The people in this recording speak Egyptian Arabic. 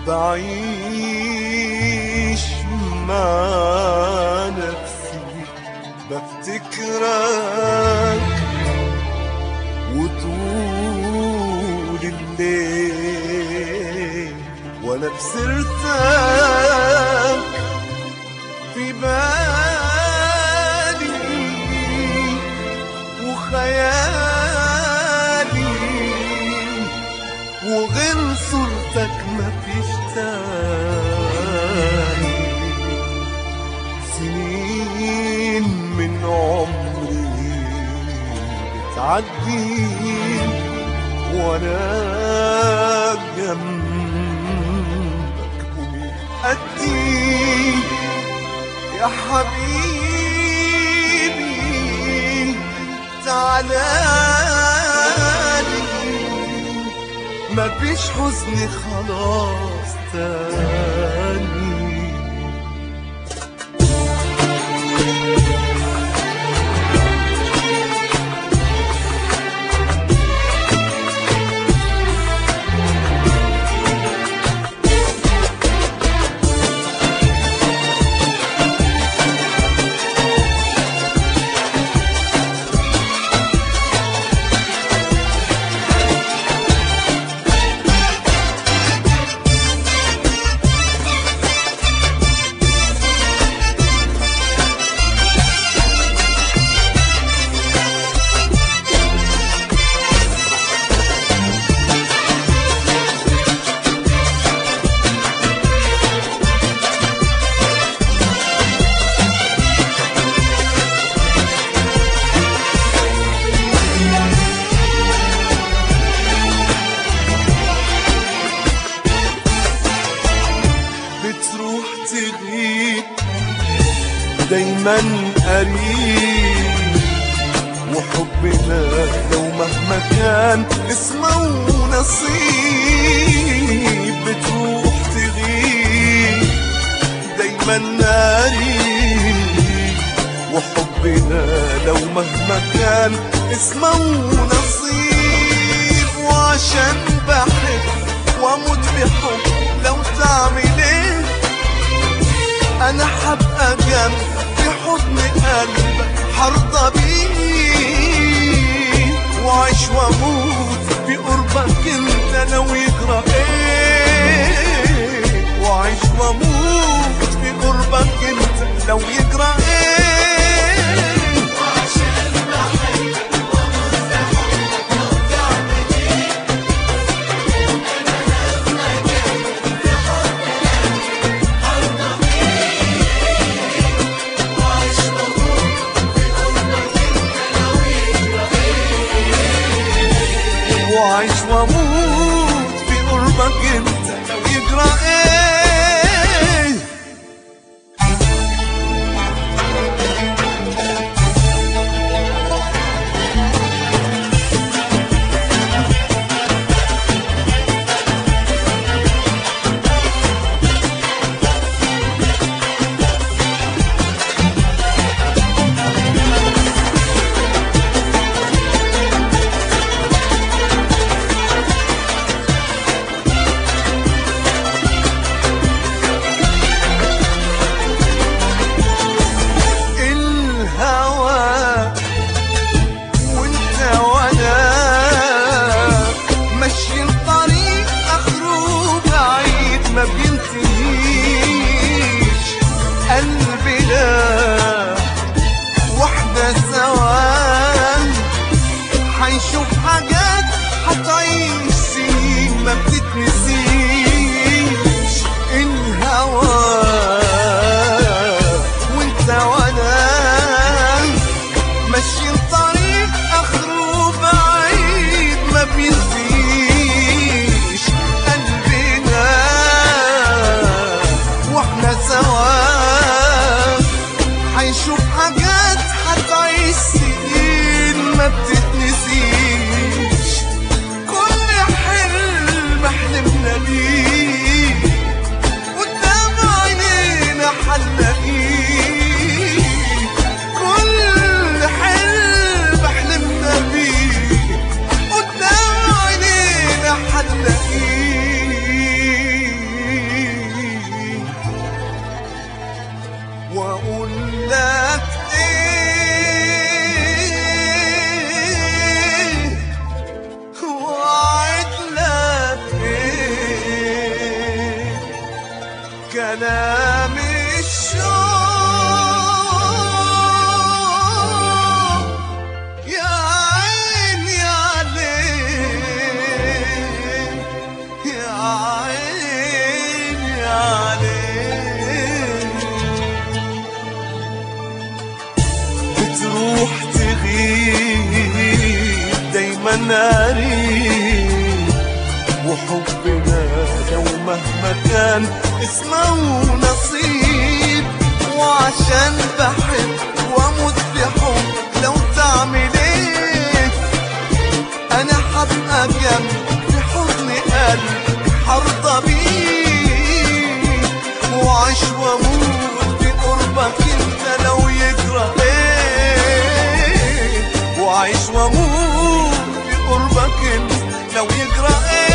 بعيش مع نفسي بفتكرك وطول الليل وانا بسرتك في بالي وخيالي وغير صورتك مفيش تاني سنين من عمري بتعدي وانا جنبك ومأدي يا حبيبي تعالى مفيش حزن خلاص تاني بتروح تغيب دايما قريب وحبنا لو مهما كان اسمه نصيب بتروح تغيب دايما قريب وحبنا لو مهما كان اسمه نصيب وعشان بحب واموت بحب لو تعمل ايه انا حبقى جنب في حضن قلبك حرضى بيه وعيش واموت في قربك انت لو يجرى ايه وعيش واموت في قربك انت لو يجرى ايه وعيش واموت في قربك انت لو يجرى ايه الهوى وانت وانا ماشيين طريق اخره بعيد ما بينتهيش قلبنا واحنا سوا حيشوف حاجات حتعيش سنين ما بتتنسيش الهوى وانت وانا ماشيين طريق اخره بعيد ما بينتهيش قلبنا واحنا سوا حيشوف حاجات حتعيش سنين ما بتتنسيش كل حلم حلمنا بيه قدام كلام الشوق يا عيني عليك يا عيني عليك بتروح تغيب دايما قريب وحبنا لو مهما كان اسمه نصيب وعشان بحب واموت في حب لو تعمل ايه انا حبقى جنب في حضن قلب حرضى بيه وعيش واموت في قربك انت لو يجرى ايه وعيش واموت في قربك انت لو يجرى ايه